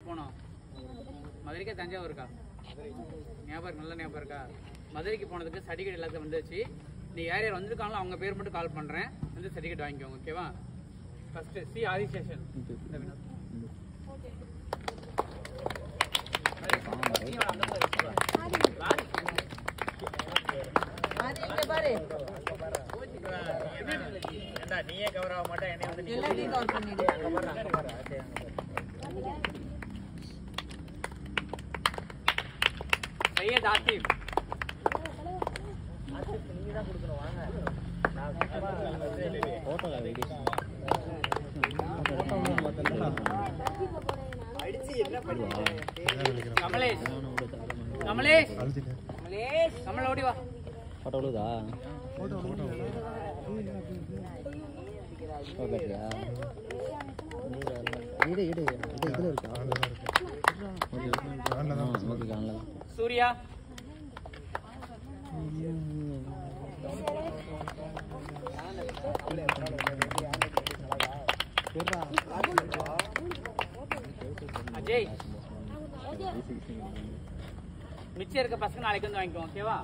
போனோம் மதுரைக்கா தஞ்சாவூருக்கா ஞாபகம் நல்ல ஞாபகம் இருக்கா மதுரைக்கு போனதுக்கு சர்டிஃபிகேட் எல்லாத்தையும் வந்துச்சு நீ யார் யார் வந்திருக்காங்களோ அவங்க பேர் மட்டும் கால் பண்ணுறேன் வந்து சர்டிஃபிகேட் வாங்கிக்கோங்க ஓகேவா ஃபர்ஸ்ட் சி ஆதிசேஷன் இந்த வினோத். நீ வா, அந்த பக்கம் வா. வாடி. ஏண்டா நீயே கவர் ஆக மாட்டே என்னை வந்து நீ எல்லாத்தையும் கவர் பண்ணிடு சையத் ஆசிப் கமலேஷ் கமலேஷ் கமலேஷ் கமல் ஓடி வா ஃபோட்டோ விழுதா பேட்டரியா இடு இடு இது இதில் இருக்கா okay okay online Surya Ajay மிச்சம் இருக்க பசங்க நாளைக்கு வந்து வாங்கிக்கோ ஓகேவா